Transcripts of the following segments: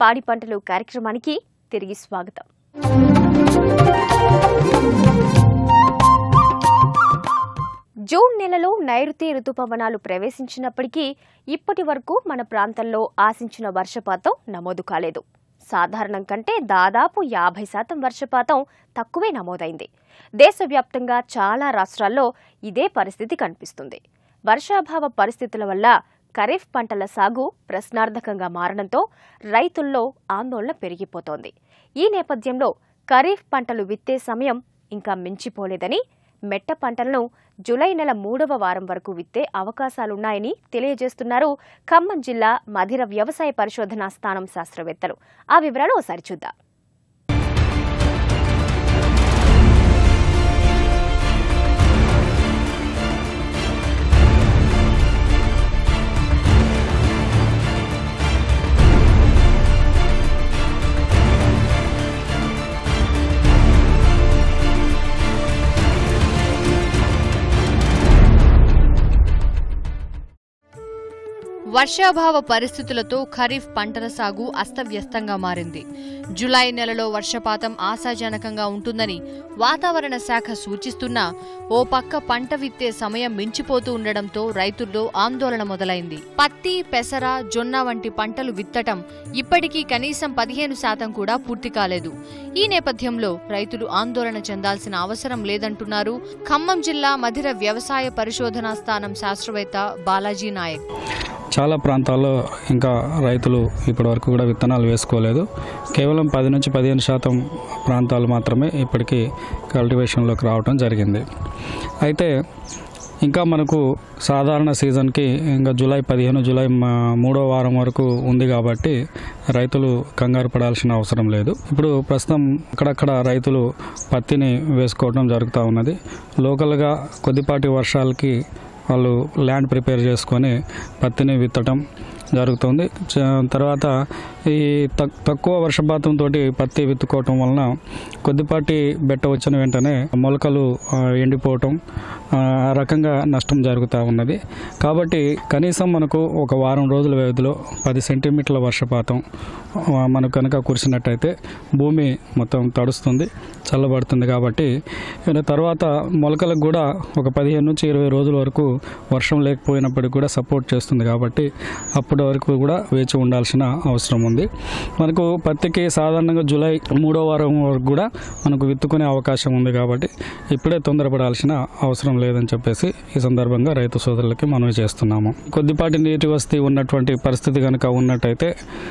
పాడి పంటలు కార్యక్రమానికి తిరిగి స్వాగతం జూన్ నెలలో నైరుతి రుతుపవనాలు ప్రవేశించినప్పటికీ ఇప్పటి వరకు మన ప్రాంతంలో ఆశించిన వర్షపాతం నమోదు కాలేదు సాధారణం కంటే దాదాపు యాభై శాతం వర్షపాతం తక్కువే నమోదైంది దేశవ్యాప్తంగా చాలా రాష్ట్రాల్లో ఇదే పరిస్థితి కనిపిస్తుంది వర్షాభావ పరిస్థితుల వల్ల ఖరీఫ్ పంటల సాగు ప్రశ్నార్థకంగా మారడంతో రైతుల్లో ఆందోళన పెరిగిపోతోంది ఈ నేపథ్యంలో ఖరీఫ్ పంటలు విత్తే సమయం ఇంకా మించిపోలేదని మెట్ట పంటలను జులై నెల మూడవ వారం వరకు విత్తే అవకాశాలున్నాయని తెలియజేస్తున్నారు ఖమ్మం జిల్లా మధిర వ్యవసాయ పరిశోధనా స్థానం శాస్త్రవేత్తలు ఆ వివరాలు ఒకసారి చూద్దాం వర్షాభావ పరిస్థితులతో ఖరీఫ్ పంటల సాగు అస్తవ్యస్తంగా మారింది జులై నెలలో వర్షపాతం ఆశాజనకంగా ఉంటుందని వాతావరణ శాఖ సూచిస్తున్నా ఓ పక్క పంట విత్తే సమయం మించిపోతూ ఉండడంతో రైతుల్లో ఆందోళన మొదలైంది పత్తి పెసర జొన్న వంటి పంటలు విత్తటం ఇప్పటికీ కనీసం పదిహేను శాతం కూడా పూర్తి కాలేదు ఈ నేపథ్యంలో రైతులు ఆందోళన చెందాల్సిన అవసరం లేదంటున్నారు ఖమ్మం జిల్లా మధిర వ్యవసాయ పరిశోధనా స్థానం శాస్త్రవేత్త బాలాజీ నాయక్ చాలా ప్రాంతాల్లో ఇంకా రైతులు ఇప్పటివరకు కూడా విత్తనాలు వేసుకోలేదు కేవలం పది నుంచి పదిహేను శాతం ప్రాంతాలు మాత్రమే ఇప్పటికీ కల్టివేషన్లోకి రావడం జరిగింది అయితే ఇంకా మనకు సాధారణ సీజన్కి ఇంకా జూలై పదిహేను జూలై మా- మూడో వారం వరకు ఉంది కాబట్టి రైతులు కంగారు పడాల్సిన అవసరం లేదు ఇప్పుడు ప్రస్తుతం అక్కడక్కడ రైతులు పత్తిని వేసుకోవడం జరుగుతూ ఉన్నది లోకల్గా కొద్దిపాటి వర్షాలకి వాళ్ళు ల్యాండ్ ప్రిపేర్ చేసుకొని పత్తిని విత్తటం జరుగుతుంది చ- తర్వాత ఈ తక్- తక్కువ వర్షపాతంతో పత్తి విత్తుకోవటం వలన కొద్దిపాటి బెట్ట వచ్చిన వెంటనే మొలకలు ఆ, ఎండిపోవటం ఆ ఆ రకంగా నష్టం జరుగుతూ ఉన్నది కాబట్టి కనీసం మనకు ఒక వారం రోజుల వ్యవధిలో పది సెంటీమీటర్ల వర్షపాతం ఆ, మనకు కనుక కురిసినట్టయితే భూమి మొత్తం తడుస్తుంది చల్లబడుతుంది కాబట్టి ఇక తర్వాత మొలకలకు కూడా ఒక పదిహేను నుంచి ఇరవై రోజుల వరకు వర్షం లేకపోయినప్పటికీ కూడా సపోర్ట్ చేస్తుంది కాబట్టి అప్పటి వరకు కూడా వేచి ఉండాల్సిన అవసరం ఉంది మనకు పత్తికి సాధారణంగా జూలై మూడో వారం వరకు కూడా మనకు విత్తుకునే అవకాశం ఉంది కాబట్టి ఇప్పుడే తొందరపడాల్సిన అవసరం లేదని చెప్పేసి ఈ సందర్భంగా రైతు సోదరులకి మనవి చేస్తున్నాము కొద్దిపాటి నీటి వసతి ఉన్నటువంటి పరిస్థితి కనుక ఉన్నట్టయితే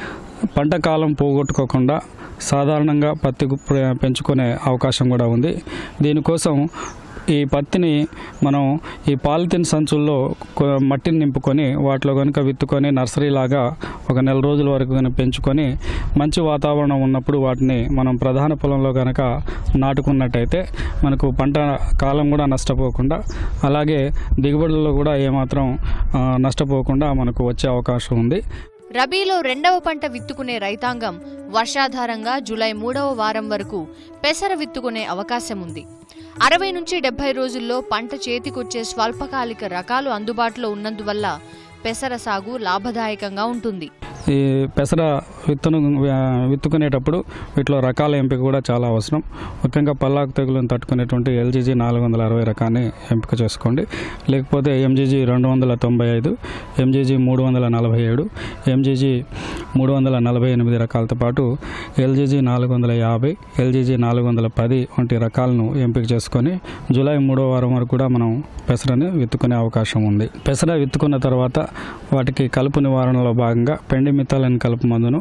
పంట కాలం పోగొట్టుకోకుండా సాధారణంగా పత్తి గు- ప్ర- పెంచుకునే అవకాశం కూడా ఉంది దీనికోసం ఈ పత్తిని మనం ఈ పాలిథిన్ సంచుల్లో కొ- మట్టిని నింపుకొని వాటిలో కనుక విత్తుకొని నర్సరీ లాగా ఒక నెల రోజుల వరకు కనుక పెంచుకొని మంచి వాతావరణం ఉన్నప్పుడు వాటిని మనం ప్రధాన పొలంలో కనుక నాటుకున్నట్టయితే మనకు పంట కాలం కూడా నష్టపోకుండా అలాగే దిగుబడుల్లో కూడా ఏమాత్రం ఆ, నష్టపోకుండా మనకు వచ్చే అవకాశం ఉంది రబీలో రెండవ పంట విత్తుకునే రైతాంగం వర్షాధారంగా జూలై మూడవ వారం వరకు పెసర విత్తుకునే అవకాశం ఉంది అరవై నుంచి డెబ్బై రోజుల్లో పంట చేతికొచ్చే స్వల్పకాలిక రకాలు అందుబాటులో ఉన్నందువల్ల పెసర సాగు లాభదాయకంగా ఉంటుంది ఈ పెసర విత్తనం ఆ, విత్తుకునేటప్పుడు వీటిలో రకాల ఎంపిక కూడా చాలా అవసరం ముఖ్యంగా పల్లాకు తెగులను తట్టుకునేటువంటి ఎల్జీజీ నాలుగు వందల అరవై రకాన్ని ఎంపిక చేసుకోండి లేకపోతే ఎంజీజీ రెండు వందల తొంభై ఐదు ఎంజీజీ మూడు వందల నలభై ఏడు ఎంజీజీ మూడు వందల నలభై ఎనిమిది రకాలతో పాటు ఎల్జీజీ నాలుగు వందల యాభై ఎల్జీజీ నాలుగు వందల పది వంటి రకాలను ఎంపిక చేసుకొని జూలై మూడో వారం వరకు కూడా మనం పెసరని విత్తుకునే అవకాశం ఉంది పెసర విత్తుకున్న తర్వాత వాటికి కలుపు నివారణలో భాగంగా పెండి మిత్తాలని కలుపు మందును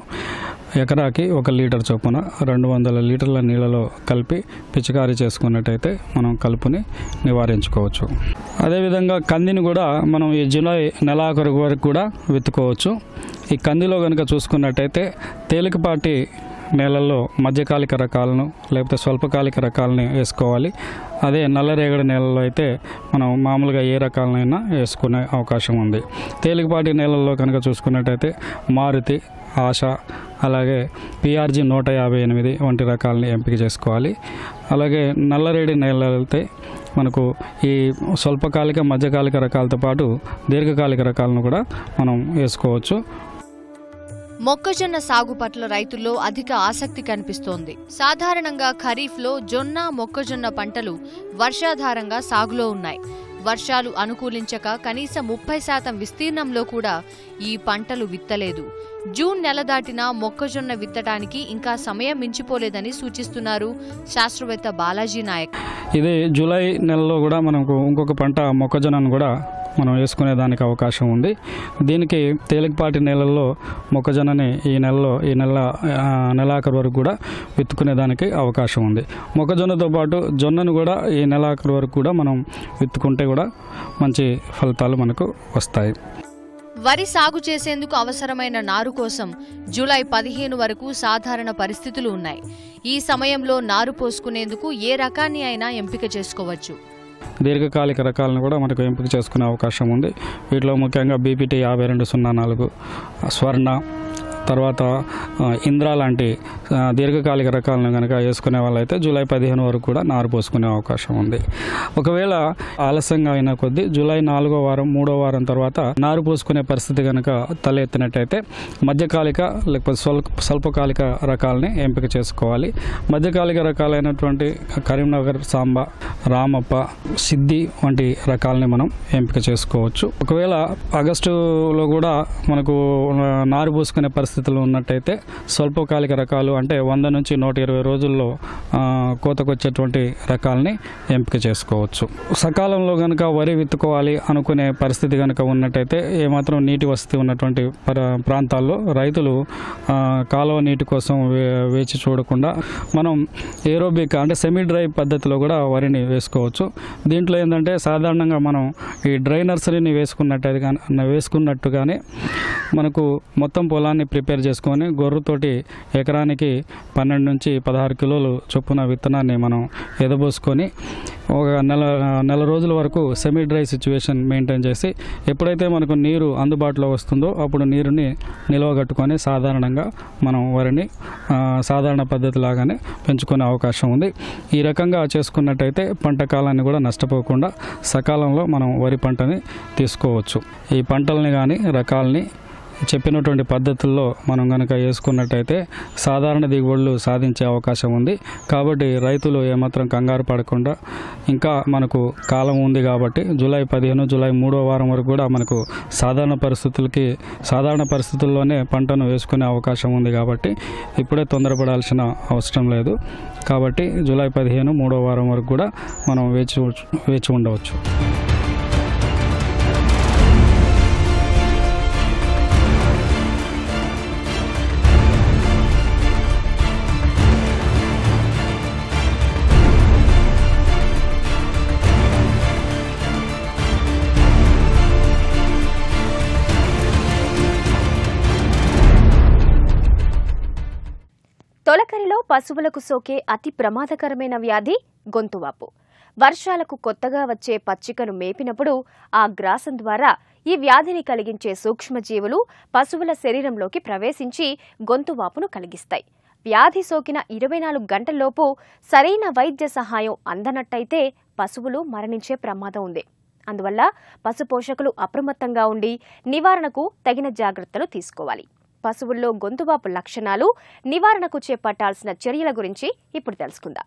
ఎకరాకి ఒక లీటర్ చొప్పున రెండు వందల లీటర్ల నీళ్ళలో కలిపి పిచికారీ చేసుకున్నట్టయితే మనం కలుపుని నివారించుకోవచ్చు అదేవిధంగా కందిని కూడా మనం ఈ జూలై నెలాఖరు వరకు కూడా విత్తుకోవచ్చు ఈ కందిలో కనుక చూసుకున్నట్టయితే తేలికపాటి నేలల్లో మధ్యకాలిక రకాలను లేకపోతే స్వల్పకాలిక రకాలని వేసుకోవాలి అదే నల్లరేగడి నేలల్లో అయితే మనం మామూలుగా ఏ రకాలనైనా వేసుకునే అవకాశం ఉంది తేలికపాటి నేలల్లో కనుక చూసుకున్నట్టయితే మారుతి ఆశ అలాగే పిఆర్జీ నూట యాభై ఎనిమిది వంటి రకాలని ఎంపిక చేసుకోవాలి అలాగే నల్లరేడి నేలలు అయితే మనకు ఈ స్వల్పకాలిక మధ్యకాలిక రకాలతో పాటు దీర్ఘకాలిక రకాలను కూడా మనం వేసుకోవచ్చు మొక్కజొన్న సాగు పట్ల రైతుల్లో అధిక ఆసక్తి కనిపిస్తోంది సాధారణంగా ఖరీఫ్లో జొన్న మొక్కజొన్న పంటలు వర్షాధారంగా సాగులో ఉన్నాయి వర్షాలు అనుకూలించక కనీసం ముప్పై శాతం విస్తీర్ణంలో కూడా ఈ పంటలు విత్తలేదు జూన్ నెల దాటినా మొక్కజొన్న విత్తడానికి ఇంకా సమయం మించిపోలేదని సూచిస్తున్నారు శాస్త్రవేత్త బాలాజీ నాయక్ ఇది జూలై నెలలో కూడా మనకు ఇంకొక పంట మొక్కజొన్నను కూడా మనం వేసుకునే దానికి అవకాశం ఉంది దీనికి తేలికపాటి నెలల్లో మొక్కజొన్నని ఈ నెలలో ఈ నెల ఆ, నెలాఖరు వరకు కూడా విత్తుకునే దానికి అవకాశం ఉంది మొక్కజొన్నతో పాటు జొన్నను కూడా ఈ నెలాఖరు వరకు కూడా మనం విత్తుకుంటే కూడా మంచి ఫలితాలు మనకు వస్తాయి వరి సాగు చేసేందుకు అవసరమైన నారు కోసం జూలై పదిహేను వరకు సాధారణ పరిస్థితులు ఉన్నాయి ఈ సమయంలో నారు పోసుకునేందుకు ఏ రకాన్ని అయినా ఎంపిక చేసుకోవచ్చు దీర్ఘకాలిక రకాలను కూడా మనకు ఎంపిక చేసుకునే అవకాశం ఉంది వీటిలో ముఖ్యంగా బీపీటీ యాభై రెండు సున్నా నాలుగు స్వర్ణ తర్వాత ఆ, ఇంద్రా లాంటి ఆ, దీర్ఘకాలిక రకాలను కనుక వేసుకునే వాళ్ళైతే జూలై పదిహేను వరకు కూడా నారు పోసుకునే అవకాశం ఉంది ఒకవేళ ఆలస్యంగా అయిన కొద్దీ జూలై నాలుగో వారం మూడో వారం తర్వాత నారు పోసుకునే పరిస్థితి కనుక తలెత్తినట్టయితే మధ్యకాలిక లేకపోతే స్వల్ప స్వల్పకాలిక రకాలని ఎంపిక చేసుకోవాలి మధ్యకాలిక రకాలైనటువంటి కరీంనగర్ సాంబ రామప్ప సిద్ధి వంటి రకాలని మనం ఎంపిక చేసుకోవచ్చు ఒకవేళ ఆగస్టులో కూడా మనకు ఆ, నారు పోసుకునే పరిస్థితులు ఉన్నట్టయితే స్వల్పకాలిక రకాలు అంటే వంద నుంచి నూట ఇరవై రోజుల్లో ఆ, కోతకొచ్చేటువంటి రకాలని ఎంపిక చేసుకోవచ్చు సకాలంలో కనుక వరి విత్తుకోవాలి అనుకునే పరిస్థితి కనుక ఉన్నట్టయితే ఏమాత్రం నీటి వసతి ఉన్నటువంటి పర- ప్రాంతాల్లో రైతులు ఆ, కాలువ నీటి కోసం వే- వేచి చూడకుండా మనం ఏరోబిక్ అంటే సెమీ డ్రై పద్ధతిలో కూడా వరిని వేసుకోవచ్చు దీంట్లో ఏంటంటే సాధారణంగా మనం ఈ డ్రై నర్సరీని వేసుకున్నట్టు కానీ వేసుకున్నట్టుగానే మనకు మొత్తం పొలాన్ని ప్రిపేర్ చేసుకొని గొర్రుతోటి ఎకరానికి పన్నెండు నుంచి పదహారు కిలోలు చొప్పున విత్తనాన్ని మనం ఎదబోసుకొని ఒక నెల నెల రోజుల వరకు సెమీ డ్రై సిచ్యువేషన్ మెయింటైన్ చేసి ఎప్పుడైతే మనకు నీరు అందుబాటులో వస్తుందో అప్పుడు నీరుని నిల్వగట్టుకొని సాధారణంగా మనం వరిని ఆ, సాధారణ పద్ధతి లాగానే పెంచుకునే అవకాశం ఉంది ఈ రకంగా చేసుకున్నట్టయితే పంట కాలాన్ని కూడా నష్టపోకుండా సకాలంలో మనం వరి పంటని తీసుకోవచ్చు ఈ పంటల్ని కానీ రకాలని చెప్పినటువంటి పద్ధతుల్లో మనం కనుక వేసుకున్నట్టయితే సాధారణ దిగుబడులు సాధించే అవకాశం ఉంది కాబట్టి రైతులు ఏమాత్రం కంగారు పడకుండా ఇంకా మనకు కాలం ఉంది కాబట్టి జూలై పదిహేను జూలై మూడో వారం వరకు కూడా మనకు సాధారణ పరిస్థితులకి సాధారణ పరిస్థితుల్లోనే పంటను వేసుకునే అవకాశం ఉంది కాబట్టి ఇప్పుడే తొందరపడాల్సిన అవసరం లేదు కాబట్టి జూలై పదిహేను మూడో వారం వరకు కూడా మనం వేచి వేచి ఉండవచ్చు తొలకరిలో పశువులకు సోకే అతి ప్రమాదకరమైన వ్యాధి గొంతువాపు వర్షాలకు కొత్తగా వచ్చే పచ్చికను మేపినప్పుడు ఆ గ్రాసం ద్వారా ఈ వ్యాధిని కలిగించే సూక్ష్మజీవులు పశువుల శరీరంలోకి ప్రవేశించి గొంతువాపును కలిగిస్తాయి వ్యాధి సోకిన ఇరవై నాలుగు గంటల్లోపు సరైన వైద్య సహాయం అందనట్టయితే పశువులు మరణించే ప్రమాదం ఉంది అందువల్ల పశు పోషకులు అప్రమత్తంగా ఉండి నివారణకు తగిన జాగ్రత్తలు తీసుకోవాలి పశువుల్లో గొంతువాపు లక్షణాలు నివారణకు చేపట్టాల్సిన చర్యల గురించి ఇప్పుడు తెలుసుకుందాం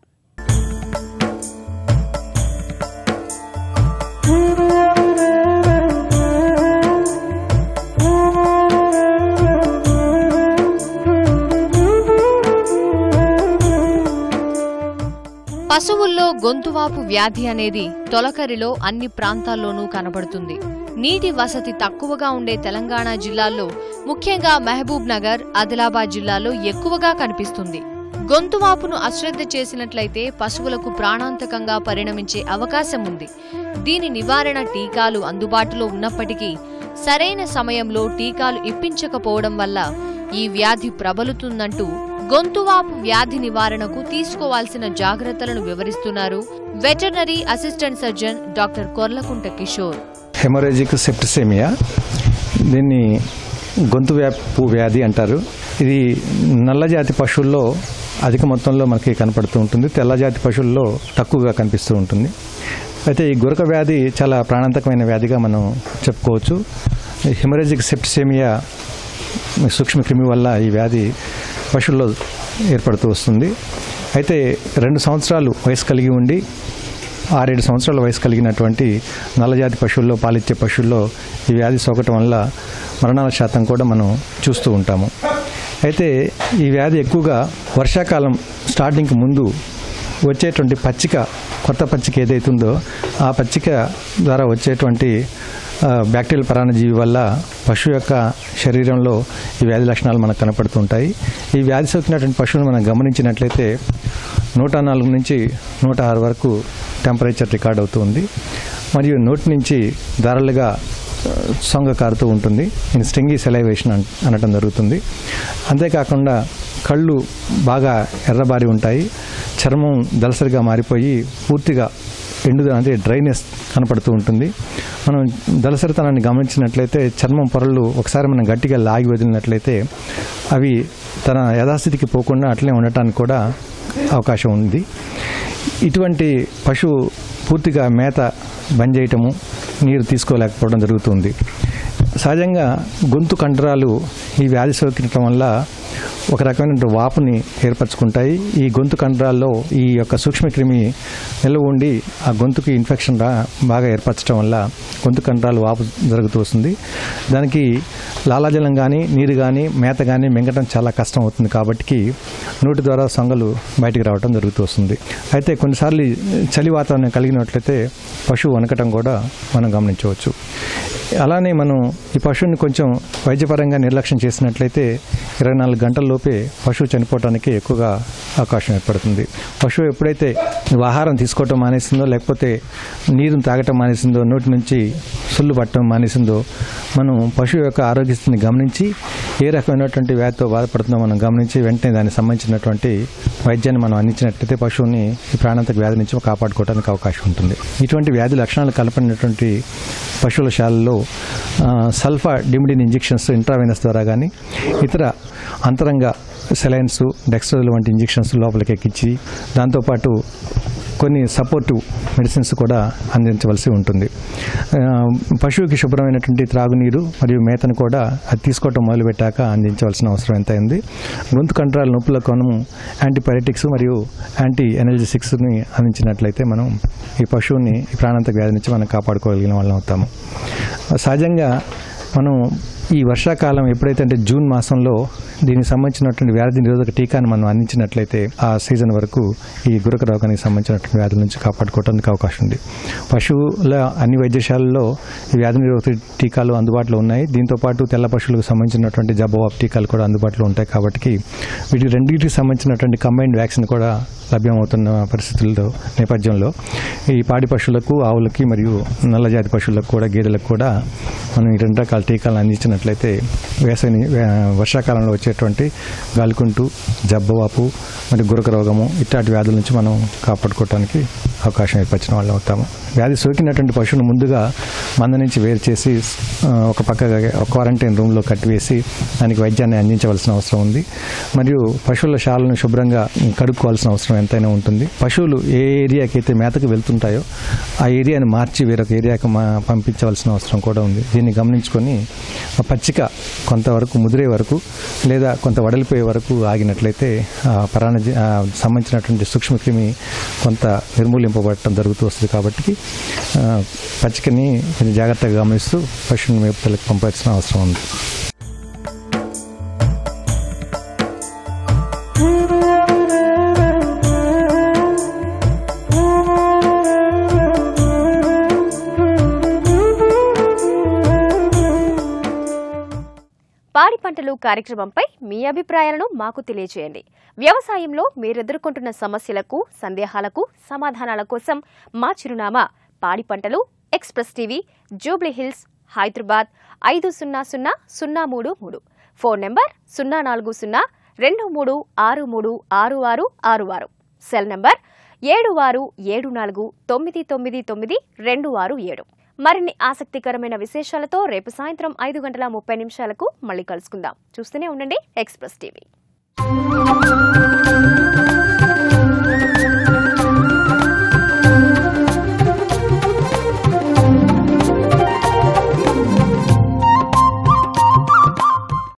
పశువుల్లో గొంతువాపు వ్యాధి అనేది తొలకరిలో అన్ని ప్రాంతాల్లోనూ కనబడుతుంది నీటి వసతి తక్కువగా ఉండే తెలంగాణ జిల్లాల్లో ముఖ్యంగా మహబూబ్ నగర్ ఆదిలాబాద్ జిల్లాలో ఎక్కువగా కనిపిస్తుంది గొంతువాపును అశ్రద్ధ చేసినట్లయితే పశువులకు ప్రాణాంతకంగా పరిణమించే అవకాశం ఉంది దీని నివారణ టీకాలు అందుబాటులో ఉన్నప్పటికీ సరైన సమయంలో టీకాలు ఇప్పించకపోవడం వల్ల ఈ వ్యాధి ప్రబలుతుందంటూ గొంతువాపు వ్యాధి నివారణకు తీసుకోవాల్సిన జాగ్రత్తలను వివరిస్తున్నారు veterinary assistant surgeon doctor Korlakunta Kishore haemorrhagic septicaemia దీన్ని గొంతు వ్యాపు వ్యాధి అంటారు ఇది నల్లజాతి పశువుల్లో అధిక మొత్తంలో మనకి కనపడుతూ ఉంటుంది తెల్లజాతి పశువుల్లో తక్కువగా కనిపిస్తూ ఉంటుంది అయితే ఈ గురక వ్యాధి చాలా ప్రాణాంతకమైన వ్యాధిగా మనం చెప్పుకోవచ్చు హెమరేజిక్ సెప్టిసేమియా సూక్ష్మక్రిమి వల్ల ఈ వ్యాధి పశువుల్లో ఏర్పడుతూ వస్తుంది అయితే రెండు సంవత్సరాలు వయసు కలిగి ఉండి ఆరేడు సంవత్సరాల వయసు కలిగినటువంటి నల్లజాతి పశువుల్లో పాలిచ్చే పశువుల్లో ఈ వ్యాధి సోకటం వల్ల మరణాల శాతం కూడా మనం చూస్తూ ఉంటాము అయితే ఈ వ్యాధి ఎక్కువగా వర్షాకాలం స్టార్టింగ్కి ముందు వచ్చేటువంటి పచ్చిక కొత్త పచ్చిక ఏదైతుందో ఆ పచ్చిక ద్వారా వచ్చేటువంటి ఆ, బ్యాక్టీరియల్ పరాణజీవి వల్ల పశువు యొక్క శరీరంలో ఈ వ్యాధి లక్షణాలు మనకు కనపడుతుంటాయి ఈ వ్యాధి సోకినటువంటి పశువును మనం గమనించినట్లయితే నూట నాలుగు నుంచి నూట ఆరు వరకు టెంపరేచర్ రికార్డ్ అవుతుంది మరియు నోటి నుంచి ధారలుగా ఆ, సొంగ కారుతూ ఉంటుంది ఇది స్టింగి సెలైవేషన్ అన్- అనటం జరుగుతుంది అంతేకాకుండా కళ్ళు బాగా ఎర్రబారి ఉంటాయి చర్మం దలసరిగా మారిపోయి పూర్తిగా ఎండు అంటే డ్రైనెస్ కనపడుతూ ఉంటుంది మనం దలసరితనాన్ని గమనించినట్లయితే చర్మం పొరలు ఒకసారి మనం గట్టిగా లాగి వదిలినట్లయితే అవి తన యథాస్థితికి పోకుండా అట్లే ఉండటానికి కూడా అవకాశం ఉంది ఇటువంటి పశువు పూర్తిగా మేత బంద్ చేయటము నీరు తీసుకోలేకపోవడం జరుగుతుంది సహజంగా గొంతు కండరాలు ఈ వ్యాధి సోకినటం వల్ల ఒక రకమైన వాపుని ఏర్పరచుకుంటాయి ఈ గొంతు కండరాల్లో ఈ యొక్క సూక్ష్మక్రిమి నిల్వ ఉండి ఆ గొంతుకి ఇన్ఫెక్షన్ రా బాగా ఏర్పరచడం వల్ల గొంతు కండరాలు వాపు జరుగుతూ వస్తుంది దానికి లాలాజలం కానీ నీరు కానీ మేత కానీ మింగటం చాలా కష్టం అవుతుంది కాబట్టి నోటి ద్వారా సొంగలు బయటికి రావడం జరుగుతూ వస్తుంది అయితే కొన్నిసార్లు చలి వాతావరణం కలిగినట్లయితే పశువు వనకటం కూడా మనం గమనించవచ్చు అలానే మనం ఈ పశువుని కొంచెం వైద్యపరంగా నిర్లక్ష్యం చేసినట్లయితే ఇరవై నాలుగు గంటల లోపే పశువు చనిపోవడానికి ఎక్కువగా అవకాశం ఏర్పడుతుంది పశువు ఎప్పుడైతే ఆహారం తీసుకోవటం మానేసిందో లేకపోతే నీరుని తాగటం మానేసిందో నోటి నుంచి సుళ్ళు పట్టడం మానేసిందో మనం పశువు యొక్క ఆరోగ్య స్థితిని గమనించి ఏ రకమైనటువంటి వ్యాధితో బాధపడుతుందో మనం గమనించి వెంటనే దానికి సంబంధించినటువంటి వైద్యాన్ని మనం అందించినట్లయితే పశువుని ఈ ప్రాణాంతక వ్యాధి నుంచి కాపాడుకోవడానికి అవకాశం ఉంటుంది ఇటువంటి వ్యాధి లక్షణాలు కలపడినటువంటి పశువుల శాలలో ఆ, సల్ఫా డిమిడిన్ ఇంజెక్షన్స్ ఇంట్రావెనస్ ద్వారా కానీ ఇతర అంతరంగ సెలైన్స్ డెక్స్ట్రోజల్ వంటి ఇంజెక్షన్స్ లోపలికి ఎక్కించి దాంతోపాటు కొన్ని సపోర్టివ్ మెడిసిన్స్ కూడా అందించవలసి ఉంటుంది ఆ, పశువుకి శుభ్రమైనటువంటి త్రాగునీరు మరియు మేతను కూడా అది తీసుకోవటం మొదలుపెట్టాక అందించవలసిన అవసరం ఎంత అయింది గొంతు కండరాల నొప్పుల కోణం యాంటీబయాటిక్స్ మరియు యాంటీ ఎనర్జెసిక్స్ని అందించినట్లయితే మనం ఈ పశువుని ఈ ప్రాణాంతక వ్యాధి నుంచి మనం కాపాడుకోగలిగిన వాళ్ళం అవుతాము సహజంగా మనం ఈ వర్షాకాలం ఎప్పుడైతే అంటే జూన్ మాసంలో దీనికి సంబంధించినటువంటి వ్యాధి నిరోధక టీకాను మనం అందించినట్లయితే ఆ సీజన్ వరకు ఈ గురక రోగానికి సంబంధించినటువంటి వ్యాధుల నుంచి కాపాడుకోవడానికి అవకాశం ఉంది పశువుల అన్ని వైద్యశాలల్లో ఈ వ్యాధి నిరోధక టీకాలు అందుబాటులో ఉన్నాయి దీంతో పాటు తెల్ల పశువులకు సంబంధించినటువంటి జబ్బవాప్ టీకాలు కూడా అందుబాటులో ఉంటాయి కాబట్టి వీటి రెండింటికి సంబంధించినటువంటి కంబైన్డ్ వ్యాక్సిన్ కూడా లభ్యమవుతున్న పరిస్థితుల్లో నేపథ్యంలో ఈ పాడి పశువులకు ఆవులకి మరియు నల్లజాతి పశువులకు కూడా గేదెలకు కూడా మనం ఈ రెండు రకాల టీకాలను అందించినట్లయితే వేసవి వే- వర్షాకాలంలో వచ్చేటువంటి గాలికుంటు జబ్బవాపు మరియు గురక రోగము ఇట్లాంటి వ్యాధుల నుంచి మనం కాపాడుకోవడానికి అవకాశం ఏర్పరిచిన వాళ్ళు అవుతాము వ్యాధి సోకినటువంటి పశువును ముందుగా మంద నుంచి వేరు చేసి ఆ, ఒక పక్క క్వారంటైన్ రూమ్లో కట్టివేసి దానికి వైద్యాన్ని అందించవలసిన అవసరం ఉంది మరియు పశువుల శాలను శుభ్రంగా కడుక్కోవాల్సిన అవసరం ఎంతైనా ఉంటుంది పశువులు ఏ ఏరియాకి అయితే మేతకు వెళ్తుంటాయో ఆ ఏరియాని మార్చి వేరొక ఏరియాకి మా పంపించవలసిన అవసరం కూడా ఉంది దీన్ని గమనించుకొని ఆ పచ్చిక కొంతవరకు ముదిరే వరకు లేదా కొంత వడలిపోయే వరకు ఆగినట్లయితే ఆ పరాణ ఆ సంబంధించినటువంటి సూక్ష్మక్రిమి కొంత నిర్మూలింపబడటం జరుగుతూ వస్తుంది కాబట్టి ఆ, పచ్చికని కొంచెం జాగ్రత్తగా గమనిస్తూ పశువుని మేపుతలకు పంపాల్సిన అవసరం ఉంది పాడి పంటలు కార్యక్రమంపై మీ అభిప్రాయాలను మాకు తెలియజేయండి వ్యవసాయంలో మీరెదుర్కొంటున్న సమస్యలకు సందేహాలకు సమాధానాల కోసం మా చిరునామా పాడి పంటలు ఎక్స్ప్రెస్ టీవీ జూబ్లీ హిల్స్ హైదరాబాద్ ఐదు సున్నా సున్నా సున్నా మూడు మూడు ఫోన్ నెంబర్ సున్నా నాలుగు సున్నా రెండు మూడు ఆరు మూడు ఆరు ఆరు ఆరు ఆరు సెల్ నెంబర్ ఏడు ఆరు ఏడు నాలుగు తొమ్మిది తొమ్మిది తొమ్మిది రెండు ఆరు ఏడు మరిన్ని ఆసక్తికరమైన విశేషాలతో రేపు సాయంత్రం ఐదు గంటల ముప్పై నిమిషాలకు మళ్ళీ కలుసుకుందాం చూస్తూనే ఉండండి ఎక్స్ప్రెస్ టీవీ